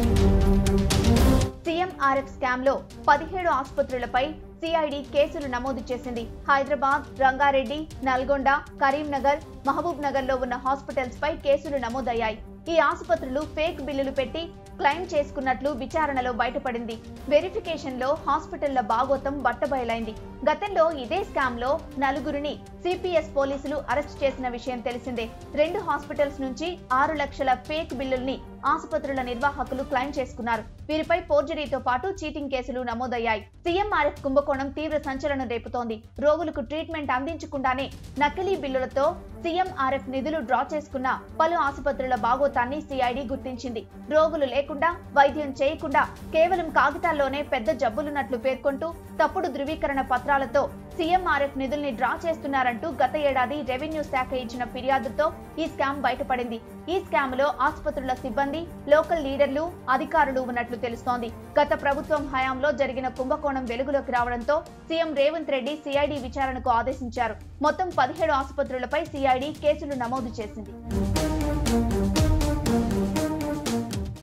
CMRF scam లో పదిహేడు ఆసుపత్రులపై CID కేసులు నమోదు చేసింది హైదరాబాద్ రంగారెడ్డి నల్గొండ కరీంనగర్ మహబూబ్ నగర్ లో ఉన్న హాస్పిటల్స్ పై కేసులు నమోదయ్యాయి ఈ ఆసుపత్రులు ఫేక్ బిల్లులు పెట్టి క్లెయిమ్ చేసుకున్నట్లు విచారణలో బయటపడింది వెరిఫికేషన్ లో హాస్పిటళ్ల బాగోతం బట్టబయలైంది గతంలో ఇదే స్కామ్ లో నలుగురిని సిపిఎస్ పోలీసులు అరెస్ట్ చేసిన విషయం తెలిసిందే రెండు హాస్పిటల్స్ నుంచి ఆరు లక్షల ఫేక్ బిల్లుల్ని ఆసుపత్రుల నిర్వాహకులు క్లెయిమ్ చేసుకున్నారు వీరిపై ఫోర్జరీతో పాటు చీటింగ్ కేసులు నమోదయ్యాయి సీఎంఆర్ఎఫ్ కుంభకోణం తీవ్ర సంచలనం రేపుతోంది రోగులకు ట్రీట్మెంట్ అందించకుండానే నకిలీ బిల్లులతో సీఎంఆర్ఎఫ్ నిధులు డ్రా చేసుకున్న పలు ఆసుపత్రుల బాగోతాన్ని సిఐడి గుర్తించింది రోగులు లేకుండా వైద్యం చేయకుండా కేవలం కాగితాల్లోనే పెద్ద జబ్బులున్నట్లు పేర్కొంటూ తప్పుడు ధృవీకరణ పత్రాలతో సీఎంఆర్ఎఫ్ నిధుల్ని డ్రా చేస్తున్నారంటూ గత ఏడాది రెవెన్యూ శాఖ ఇచ్చిన ఫిర్యాదుతో ఈ స్కామ్ బయటపడింది ఈ స్కామ్ లో ఆసుపత్రుల సిబ్బంది లోకల్ లీడర్లు అధికారులు ఉన్నట్లు తెలుస్తోంది గత ప్రభుత్వం హయాంలో జరిగిన కుంభకోణం వెలుగులోకి రావడంతో సీఎం రేవంత్ రెడ్డి సిఐడి విచారణకు ఆదేశించారు మొత్తం పదిహేడు ఆసుపత్రులపై సిఐడి కేసులు నమోదు చేసింది